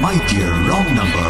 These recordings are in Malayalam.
My dear wrong number.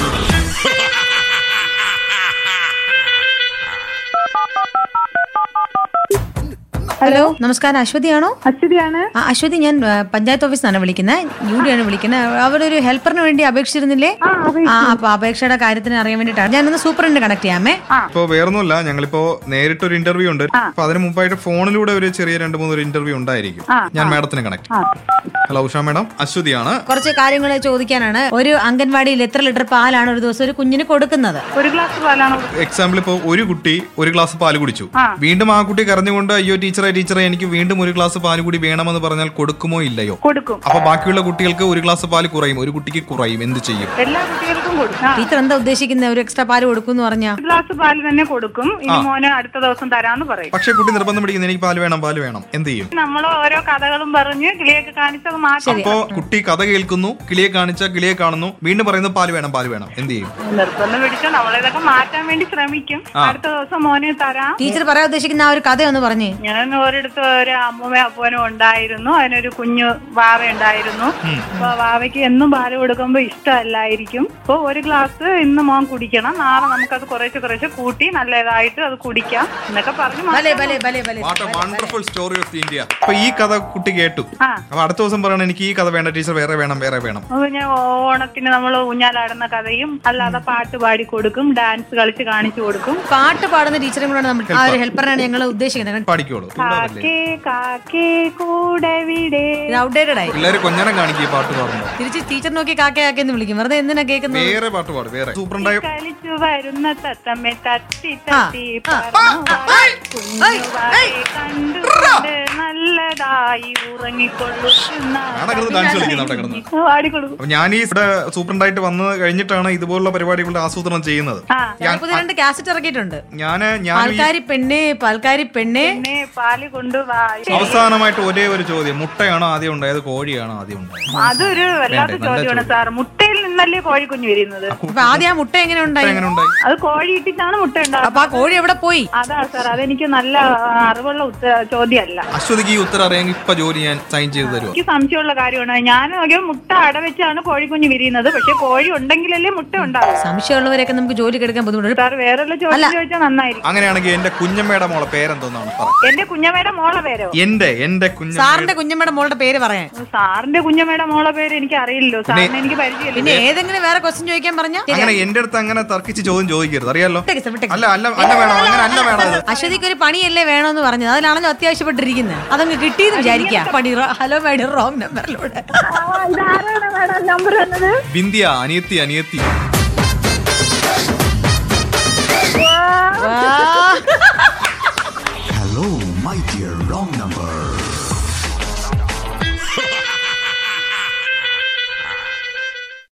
Hello നമസ്കാരം അശ്വതിയാണോ അശ്വതിയാണ് ആ, അശ്വതി ഞാൻ ആ, പഞ്ചായത്ത് ഓഫീസിൽ നിന്നാണ് വിളിക്കുന്നത് യു ഡി ആണ് വിളിക്കുന്നത് അവരൊരു ഹെൽപ്പറിന് വേണ്ടി അപേക്ഷിച്ചിരുന്നില്ലേ ആ അപ്പൊ അപേക്ഷയുടെ കാര്യത്തിന് അറിയാൻ വേണ്ടിയിട്ടാണ് ഞാനൊന്ന് സൂപ്പറിനെ കണക്ട് ചെയ്യാമേ ഇപ്പൊ വേറൊന്നുമില്ല ഞങ്ങളിപ്പോ നേരിട്ട് ഒരു ഇന്റർവ്യൂ ഉണ്ട് അപ്പൊ അതിന് മുമ്പായിട്ട് ഫോണിലൂടെ ഒരു ചെറിയ രണ്ട് മൂന്ന് ഒരു ഇന്റർവ്യൂ ഉണ്ടായിരിക്കും ഞാൻ മാഡത്തിന് കണക്ട് ഹലോ ഉഷ മാഡം അശ്വതിയാണ് കുറച്ച് കാര്യങ്ങൾ ചോദിക്കാനാണ് ഒരു അംഗൻവാടിയിൽ എത്ര ലിറ്റർ പാലാണ് ഒരു ദിവസം ഒരു കുഞ്ഞിന് കൊടുക്കുന്നത് ഒരു ഗ്ലാസ് പാലാണ് എക്സാമ്പിൾ ഇപ്പൊ ഒരു കുട്ടി ഒരു ഗ്ലാസ് പാല് കുടിച്ചു വീണ്ടും ആ കുട്ടി കരഞ്ഞുകൊണ്ട് അയ്യോ ടീച്ചറെ ടീച്ചറെ എനിക്ക് വീണ്ടും ഒരു ഗ്ലാസ് പാല് കൂടി വേണമെന്ന് പറഞ്ഞാൽ കൊടുക്കുമോ ഇല്ലയോ കൊടുക്കും അപ്പൊ ബാക്കിയുള്ള കുട്ടികൾക്ക് ഒരു ഗ്ലാസ് പാല് കുറയും ഒരു കുട്ടിക്ക് കുറയും എന്ത് ചെയ്യും എല്ലാ കുട്ടികൾക്കും കൊടുക്കും ആ, ടീച്ചർ എന്താ ഉദ്ദേശിക്കുന്നത് ഒരു എക്സ്ട്രാ പാല് കൊടുക്കും പറഞ്ഞാ ഒരു ഗ്ലാസ് പാല് തന്നെ കൊടുക്കും ഇനി മോന് അടുത്ത ദിവസം തരാന്ന് പറയും പക്ഷെ കുട്ടി നിർബന്ധം പിടിക്കുന്നത് എനിക്ക് പാല് വേണം പാല് വേണം എന്ത് ചെയ്യും നമ്മൾ ഓരോ കഥകളും പറഞ്ഞ് കിളിയൊക്കെ കാണിച്ചത് മാറ്റി അപ്പോ കുട്ടി കഥ കേൾക്കുന്നു കിളിയെ കാണിച്ച കിളിയെ കാണുന്നു വീണ്ടും പറയുന്നു പാല് വേണം പാല് വേണം എന്ത് ചെയ്യും നിർബന്ധം പിടിച്ച് നമ്മളിതൊക്കെ മാറ്റാൻ വേണ്ടി ശ്രമിക്കും അടുത്ത ദിവസം മോന് തരാം ടീച്ചർ പറയാൻ ഉദ്ദേശിക്കുന്ന ആ ഒരു കഥ ഒന്ന് പറഞ്ഞേ ഞാൻ ഒരിടത്ത് ഒരു അമ്മൂമ്മയും അപ്പനും ഉണ്ടായിരുന്നു അതിനൊരു കുഞ്ഞു വാവ ഉണ്ടായിരുന്നു അപ്പൊ വാവയ്ക്ക് എന്നും പാല് കൊടുക്കുമ്പോ ഇഷ്ടമല്ലായിരിക്കും അപ്പൊ ഒരു ഗ്ലാസ് ഇന്ന് മോൻ കുടിക്കണം നാളെ നമുക്കത് കുറേശ്ശെ കുറേശ്ശെ കൂട്ടി നല്ലതായിട്ട് അത് കുടിക്കാം എന്നൊക്കെ പറഞ്ഞു ഭലേ ഭലേ ഭലേ ഭലേ what a wonderful story of India അപ്പൊ ഈ കഥ കുട്ടി കേട്ടു ആ. അപ്പൊ അടുത്ത ദിവസം പറയണം എനിക്ക് ഈ കഥ വേണ്ട ടീച്ചർ വേറെ വേണം വേറെ വേണം അത് ഞാൻ ഓണത്തിന് നമ്മൾ ഊഞ്ഞാലാടുന്ന കഥയും അല്ലാതെ പാട്ട് പാടി കൊടുക്കും ഡാൻസ് കളിച്ച് കാണിച്ചു കൊടുക്കും പാട്ട് പാടുന്ന ടീച്ചറും കൂടെ നമ്മൾ ആ ഒരു ഹെൽപ്പറിനാണ് ഞങ്ങൾ ഉദ്ദേശിക്കുന്നത് പാടിക്കോളൂ ചൂടാവല്ലേ കാക്കേ കാക്കേ കൂടെ വിടെ ഇത് ഔട്ട്ഡേറ്റഡ് ആയി പിള്ളേര് കൊഞ്ഞനം കാണിക്കും ഈ പാട്ട് പാടുമ്പോ തിരിച്ച് ടീച്ചർ നോക്കി കാക്കയാക്കെന്ന് വിളിക്കും വെറുതെ എന്തിനാ കേൾക്കുന്നത് വേറെ പാട്ട് പാടും വേറെ സൂപ്രണ്ടായ കളിച്ചു വരുന്ന തത്തമ്മെ തട്ടി ആ, തട്ടി ആ, പറന്നുവായി കുഞ്ഞുവായി കണ്ടുകൊണ്ട് നല്ലതായി ഉറങ്ങിക്കൊള്ളുന്ന അവിടെ കിടന്ന് ഡാൻസ് കളിക്കുന്നു അവിടെ കിടന്ന് പാടിക്കൊടുക്കും അപ്പൊ ഞാൻ ഈ ഇവിടെ സൂപ്രണ്ടായിട്ട് വന്നു കഴിഞ്ഞിട്ടാണ് ഇതുപോലുള്ള പരിപാടികളുടെ ആസൂത്രണം ചെയ്യുന്നത് ആ ഞാൻ- പുതിയ രണ്ട് കാസറ്റ് ഇറക്കിയിട്ടുണ്ട് ഞാന് ഞാൻ ഈ പാൽക്കാരി പെണ്ണ് പാൽക്കാരി പെണ്ണ് പിന്നെ പാല് കൊണ്ടുവായി അവസാനമായിട്ട് ഒരേ ഒരു ചോദ്യം മുട്ടയാണോ ആദ്യം ഉണ്ടായത് കോഴിയാണോ ആദ്യം ഉണ്ടായത് അതൊരു വല്ലാത്ത വേണ്ടേ, നല്ല ചോദ്യമാണ് സാർ മുട്ടയിൽ നിന്നല്ലേ കോഴിക്കുഞ്ഞ് വരുന്നത് അപ്പൊ ആദ്യം ആ മുട്ട എങ്ങനെ ഉണ്ടായി എങ്ങനെ ഉണ്ടായി അത് കോഴി ഇട്ടിട്ടാണ് മുട്ട ഉണ്ടാകുന്നത് അപ്പൊ ആ കോഴി എവിടെ പോയി അതാ സാർ അതെനിക്ക് നല്ല അറിവുള്ള ഉത്ത- ചോദ്യമല്ല അശ്വതിക്ക് ഈ ഉത്തരം അറിയാമെങ്കിൽ ഇപ്പൊ ജോലി ഞാൻ സൈൻ ചെയ്ത് തരുമോ എനിക്ക് സംശയമുള്ള കാര്യമാണ് ഞാൻ നോക്കിയാൽ മുട്ട അടവെച്ചാണ് കോഴിക്കുഞ്ഞ് വിരിയുന്നത് പക്ഷെ കോഴി ഉണ്ടെങ്കിലല്ലേ മുട്ട ഉണ്ടാവും സംശയമുള്ളവരൊക്കെ നമുക്ക് ജോലി എടുക്കാൻ ബുദ്ധിമുട്ടുണ്ട് സാർ വേറെയുള്ള ചോദ്യം ചോദിച്ചാൽ നന്നായിരിക്കും അങ്ങനെയാണെങ്കിൽ എന്റെ കുഞ്ഞമ്മയുടെ മോളെ പേരെന്തോന്നാണ് പറ എന്റെ കുഞ്ഞമ്മയുടെ മോളെ പേരോ എന്റെ എന്റെ കുഞ്ഞമ്മ സാറിന്റെ കുഞ്ഞമ്മയുടെ മോളുടെ പേര് പറയാൻ സാറിന്റെ കുഞ്ഞമ്മയുടെ മോളെ പേര് എനിക്ക് അറിയില്ലോ സാറിന് എനിക്ക് പരിചയമില്ല പിന്നെ ഏതെങ്കിലും വേറെ ക്വസ്റ്റ്യൻ ചോദിക്കാൻ പറഞ്ഞാ അങ്ങനെ എന്റെ അടുത്ത് അങ്ങനെ തർക്കിച്ച് ചോദ്യം ചോദിക്കരുത് അറിയാലോ വിട്ടേക്ക് സർ, വിട്ടേക്ക്. അല്ല അല്ല അല്ല വേണം അങ്ങനെ അല്ല വേണം ഇത് അശ്വതിക്ക് ഒരു പണിയല്ലേ വേണമെന്ന് പറഞ്ഞത് അതിലാണല്ലോ അത്യാവശ്യപ്പെട്ടിരിക്കുന്നത് അതങ്ങ് കിട്ടിയെന്ന് വിചാരിക്കാം പണി ഹലോ മേഡം റോങ് നമ്പറിലൂടെ ഇതാരാണ് മാഡം നമ്പർ തന്നത് ബിന്ദിയ അനിയത്തി അനിയത്തി